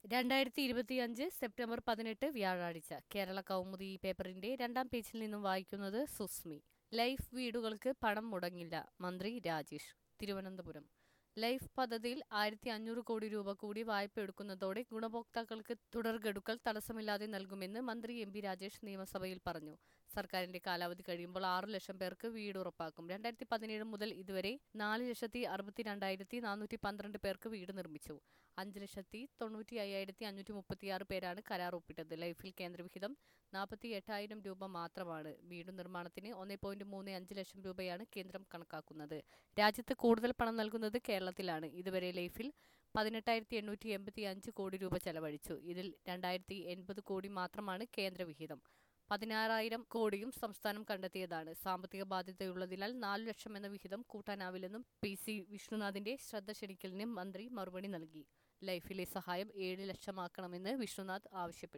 രണ്ടായിരത്തി ഇരുപത്തിയഞ്ച് സെപ്റ്റംബർ പതിനെട്ട് വ്യാഴാഴ്ച കേരള കൗമുദി ഈ പേപ്പറിന്റെ രണ്ടാം പേജിൽ നിന്നും വായിക്കുന്നത് സുസ്മി ലൈഫ് വീടുകൾക്ക് പണം മുടങ്ങില്ല മന്ത്രി രാജേഷ് തിരുവനന്തപുരം ലൈഫ് പദ്ധതിയിൽ ആയിരത്തി അഞ്ഞൂറ് കോടി രൂപ കൂടി വായ്പ എടുക്കുന്നതോടെ ഗുണഭോക്താക്കൾക്ക് തുടർഗഡുക്കൾ തടസ്സമില്ലാതെ നൽകുമെന്ന് മന്ത്രി എം പി രാജേഷ് നിയമസഭയിൽ പറഞ്ഞു സർക്കാരിന്റെ കാലാവധി കഴിയുമ്പോൾ ആറു ലക്ഷം പേർക്ക് വീട് ഉറപ്പാക്കും രണ്ടായിരത്തി പതിനേഴ് മുതൽ ഇതുവരെ നാല് ലക്ഷത്തി അറുപത്തിരണ്ടായിരത്തി നാനൂറ്റി പന്ത്രണ്ട് പേർക്ക് വീട് നിർമ്മിച്ചു അഞ്ച് ലക്ഷത്തി തൊണ്ണൂറ്റി അയ്യായിരത്തി അഞ്ഞൂറ്റി മുപ്പത്തിയാറ് പേരാണ് കരാർ ഒപ്പിട്ടത് ലൈഫിൽ കേന്ദ്രവിഹിതം നാൽപ്പത്തി എട്ടായിരം രൂപ മാത്രമാണ് വീട് നിർമ്മാണത്തിന് ഒന്നേ പോയിന്റ് മൂന്ന് അഞ്ച് ലക്ഷം രൂപയാണ് കേന്ദ്രം കണക്കാക്കുന്നത് രാജ്യത്ത് കൂടുതൽ പണം നൽകുന്നത് കേരളത്തിലാണ് ഇതുവരെ ലൈഫിൽ പതിനെട്ടായിരത്തി എണ്ണൂറ്റി എൺപത്തി അഞ്ച് കോടി രൂപ ചെലവഴിച്ചു ഇതിൽ രണ്ടായിരത്തി എൺപത് കോടി മാത്രമാണ് കേന്ദ്രവിഹിതം പതിനാറായിരം കോടിയും സംസ്ഥാനം കണ്ടെത്തിയതാണ് സാമ്പത്തിക ബാധ്യതയുള്ളതിനാൽ നാലു ലക്ഷം എന്ന വിഹിതം കൂട്ടാനാവില്ലെന്നും പി സി വിഷ്ണുനാഥിന്റെ ശ്രദ്ധ ക്ഷണിക്കലിന് മന്ത്രി മറുപടി നൽകി ലൈഫിലെ സഹായം ഏഴ് ലക്ഷമാക്കണമെന്ന് വിഷ്ണുനാഥ് ആവശ്യപ്പെട്ടു